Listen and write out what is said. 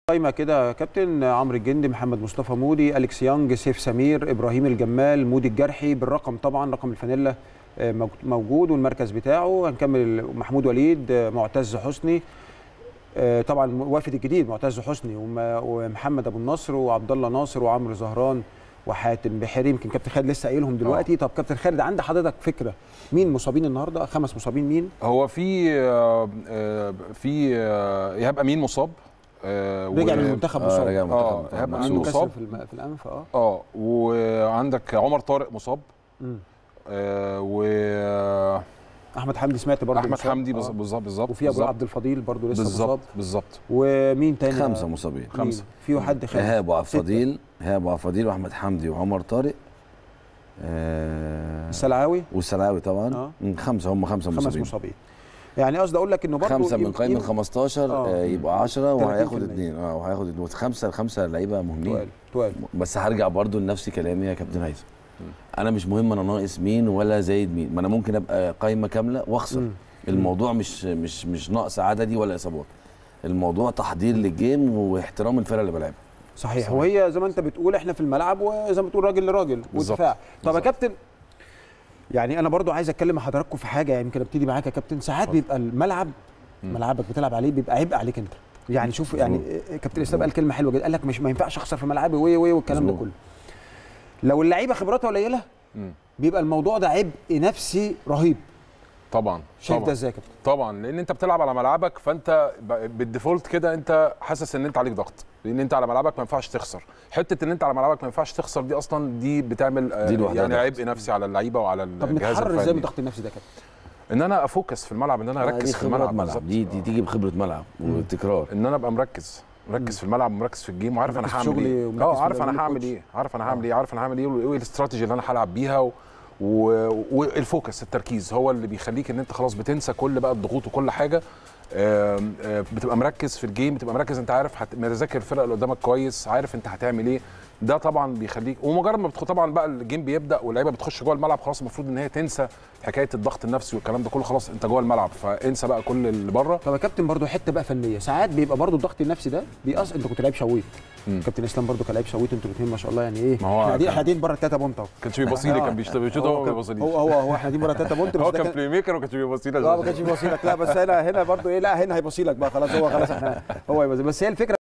قايمه كده يا كابتن عمرو الجندي محمد مصطفى مودي اليكس يانج سيف سمير ابراهيم الجمال مودي الجرحي بالرقم طبعا رقم الفانيلا آه، موج- موجود والمركز بتاعه هنكمل محمود وليد آه، معتز حسني آه، طبعا وافد الجديد معتز حسني وم- ومحمد ابو النصر وعبد الله ناصر وعمرو زهران وحاتم بحيري يمكن كابتن خالد لسه قايلهم دلوقتي طب كابتن خالد عند حضرتك فكره مين مصابين النهارده خمس مصابين مين هو في آه، آه، في آه، ايهاب امين مصاب آه، رجع و- من المنتخب اه مصاب رجع آه، منتخب إيهاب مكسور. عنده عنده مصاب. كسر في, الم... في الانف اه اه وعندك عمر طارق مصاب مم. آه، و احمد حمدي سمعت برضه احمد مصاب. حمدي آه. بز- بالظبط بالظبط وفي ابو بالظبط. عبد الفضيل برضه لسه مصاب بالظبط بالظبط ومين تاني خمسه مصابين مين؟ خمسة. في حد خامس ايهاب وعبد ستة. الفضيل ايهاب وعبد الفضيل واحمد حمدي وعمر طارق آه السلعاوي والسلاوي طبعا آه. مم، خمسه هم خمسه خمس مصابين مصابين يعني قصدي اقول لك انه برضه خمسه من يم- قائمه يم- 15 آه. آه يبقى 10 وهياخد 30%. اثنين اه وهياخد اتنين. خمسه خمسه لعيبه مهمين تقال تقال بس هرجع برضو لنفس كلامي يا كابتن هيثم انا مش مهم انا ناقص مين ولا زايد مين ما انا ممكن ابقى قايمه كامله واخسر مم. الموضوع مش مش مش نقص عددي ولا اصابات الموضوع تحضير للجيم واحترام الفرقه اللي بلعبها صحيح صحيح. وهي زي ما انت بتقول احنا في الملعب وزي ما تقول راجل لراجل بالظبط. ودفاع طب يا بالظبط. كابتن يعني انا برضو عايز اتكلم مع حضراتكم في حاجه يعني يمكن ابتدي معاك يا كابتن ساعات اتفضل. بيبقى الملعب مم. ملعبك بتلعب عليه بيبقى عبء عليك انت يعني شوف يعني كابتن اسلام قال كلمه حلوه جدا قال لك مش ما ينفعش اخسر في ملعبي وي وي والكلام ده مظبوط. كله لو اللعيبه خبراتها قليله مم. بيبقى الموضوع ده عبء نفسي رهيب طبعا شايف ده طبعا ازاي يا كابتن طبعا لان انت بتلعب على ملعبك فانت ب- بالديفولت كده انت حاسس ان انت عليك ضغط لان انت على ملعبك ما ينفعش تخسر حته ان انت على ملعبك ما ينفعش تخسر دي اصلا دي بتعمل آه، دي لوحدها يعني ضغط. عبء نفسي على اللعيبه وعلى طب الجهاز نتحرر ازاي من الفني الضغط النفسي ده يا كابتن ان انا افوكس في الملعب ان انا آه، اركز دي في خبرات الملعب ملعب بالظبط. دي دي تيجي بخبره ملعب وتكرار ان انا ابقى مركز مركز في الملعب ومركز في الجيم وعارف انا مركز في هعمل شغلي ايه ومركز اه في عارف اللي انا هعمل الكوتش. ايه عارف انا هعمل ايه عارف انا هعمل ايه وايه الاستراتيجي اللي انا هلعب بيها و... و... والفوكس التركيز هو اللي بيخليك ان انت خلاص بتنسى كل بقى الضغوط وكل حاجه آم، آم، بتبقى مركز في الجيم بتبقى مركز انت عارف هت... متذاكر الفرقه اللي قدامك كويس عارف انت هتعمل ايه ده طبعا بيخليك ومجرد ما بتدخل طبعا بقى الجيم بيبدا واللعيبه بتخش جوه الملعب خلاص المفروض ان هي تنسى حكايه الضغط النفسي والكلام ده كله خلاص انت جوه الملعب فانسى بقى كل اللي بره طب يا كابتن برضه حته بقى فنيه ساعات بيبقى برضه الضغط النفسي ده بيقص انت كنت لعيب شويت مم. كابتن اسلام برضه كان لعيب شويت انتوا الاثنين ما شاء الله يعني ايه ما هو احنا قاعدين كان- احنا قاعدين بره التلاته بونت اهو كانش بيبصي لي آه. كان بيشوط بيشوط هو ما كان- بيبصليش هو هو هو احنا قاعدين بره التلاته بونت بس هو ده كان كان بلاي ميكر وما كانش بيبصي لي اه ما كانش بيبصي لك لا بس هنا هنا برضه ايه لا هنا هيبصي لك بقى خلاص هو خلاص احنا هو يبصي بس هي الفكره